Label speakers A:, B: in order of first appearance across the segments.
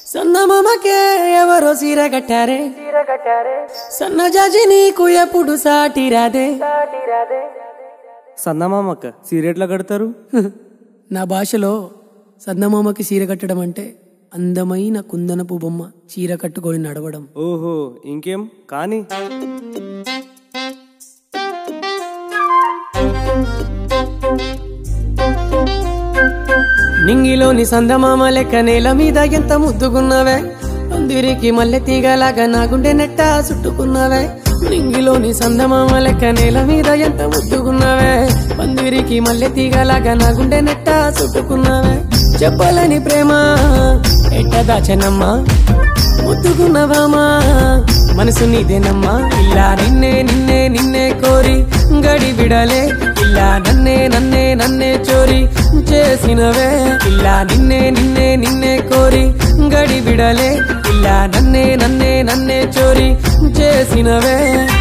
A: సన్నమామకే ఎవరో సీర కట్టారే సన్న జాజి నీకు ఎప్పుడు సాటి రాదే
B: సన్నమామక్క సీరెట్లా కడతారు
A: నా భాషలో సన్నమామకి చీర కట్టడం అంటే అందమైన కుందనపు బొమ్మ చీర కట్టుకొని నడవడం
B: ఓహో ఇంకేం కానీ
A: నింగిలోని సందమామ లెక్క నేల మీద ఎంత ముద్దుకున్నావే అందరికి మల్లె తీగలాగా నా గుండె నెట్ట చుట్టుకున్నావే నింగిలోని సందమామ లెక్క నేల మీద ఎంత ముద్దుకున్నావే పందిరికి మల్లె తీగలాగా నా గుండె నెట్ట చుట్టుకున్నావే చెప్పలేని ప్రేమ ఎట్ట దాచనమ్మా ముద్దుకున్నవామా మనసు నీదేనమ్మా ఇలా నిన్నే నిన్నే నిన్నే కోరి గడి విడలే ఇలా నన్నే నన్నే నన్నే చోరి చేసినవే ఇలా నిన్నే నిన్నే నిన్నే కోరి గడి విడలే ఇలా నన్నే నన్నే నన్నే చోరి చేసినవే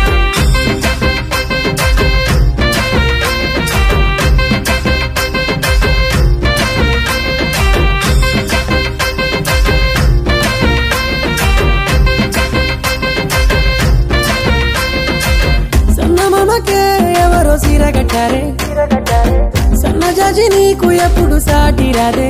A: సన్నమామకే ఎవరో సీర కట్టారే సన్న జాజి నీకు ఎప్పుడు సాటి రాదే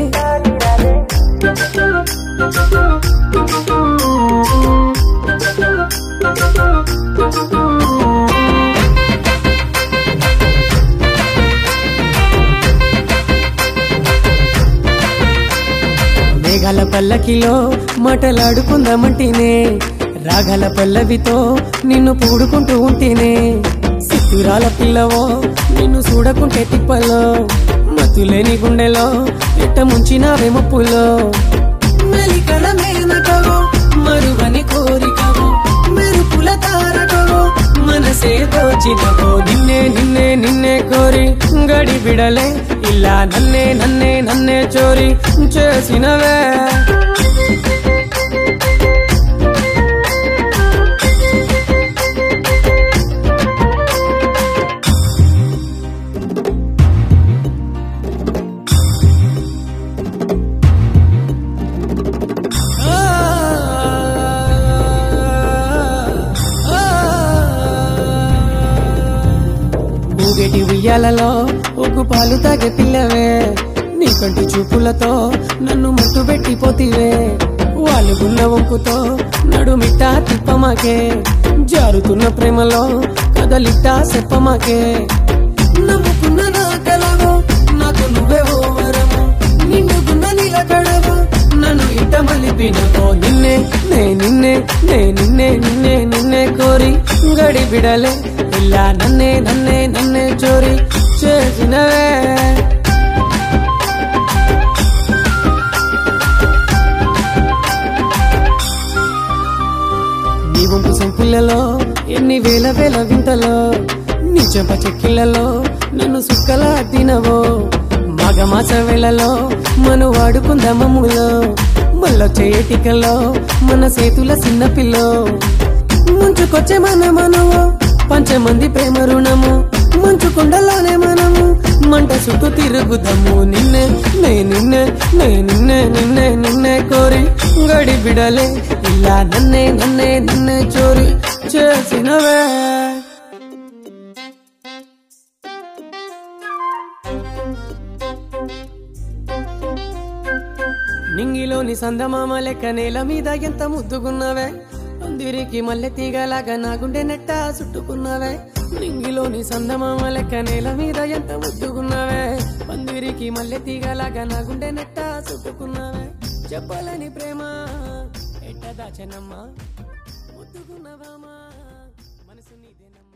A: మేఘాల పల్లకిలో మాటలాడుకుందామంటేనే రాగల పల్లవితో నిన్ను పూడుకుంటూ ఉంటేనే సిత్తురాల పిల్లవో నిన్ను చూడకుంటే తిప్పలో మతులేని గుండెలో ఎట్ట ముంచినావే మప్పులో మెలికల మేనకవో మరువని కోరికవో మెరుపుల తారకవో మనసే దోచినవో నిన్నే నిన్నే నిన్నే కోరి గడి బిడలే ఇలా నన్నే నన్నే నన్నే చోరి చేసినవే ఊగేటి ఉయ్యాలలో ఒగ్గు పాలు తాగే పిల్లవే నీ కంటి చూపులతో నన్ను మట్టు పెట్టిపోతివే వాలుగున్న వంపుతో నడుమిట్టా తిప్పమాకే జారుతున్న ప్రేమలో కదలిట్టా చెప్పమాకే నమ్ముకున్న నా కలవో నాకు నువ్వే ఓ వరము నిండుకున్న నిలకడవో నన్ను ఇట్ట మలిపినవో నిన్నే నే నిన్నే నే నిన్నే నిన్నే నిన్నే కోరి గడి బిడలే ఇలా నన్నే నన్నే నన్నే చోరి చేసినవే నీ వంపు సంపులలో ఎన్ని వేల వేల వింతలో నీ చెంప చెక్కిళ్ళలో నన్ను సుక్కల తినవో మాఘమాస వేళలో మను వాడుకుందామములో మళ్ళొ చేయటికలో మన సేతుల చిన్న పిల్లో ముంచుకొచ్చే మన మనము పంచమంది ప్రేమ రుణము మంచు కొండలోనే మనము మంట చుట్టూ తిరుగుదాము నిన్నే నే నిన్నే నే నిన్నే నిన్నే నిన్నే కోరి గడి బిడలే ఇలా నన్నే నన్నే నన్నే చోరి చేసినవే నింగిలోని సందమామ లెక్క నేల మీద ఎంత ముద్దుకున్నావే అందరికి మల్లె తీగలాగా నా గుండె నెట్ట చుట్టుకున్నావే నింగిలోని సందమామ లెక్క నేల మీద ఎంత ముద్దుకున్నావే పందిరికి మల్లె తీగలాగా నా గుండె నెట్ట చుట్టుకున్నావే చెప్పలేని ప్రేమ ఎట్ట దాచనమ్మా ముద్దుకున్నవామా మనసు నీదేనమ్మా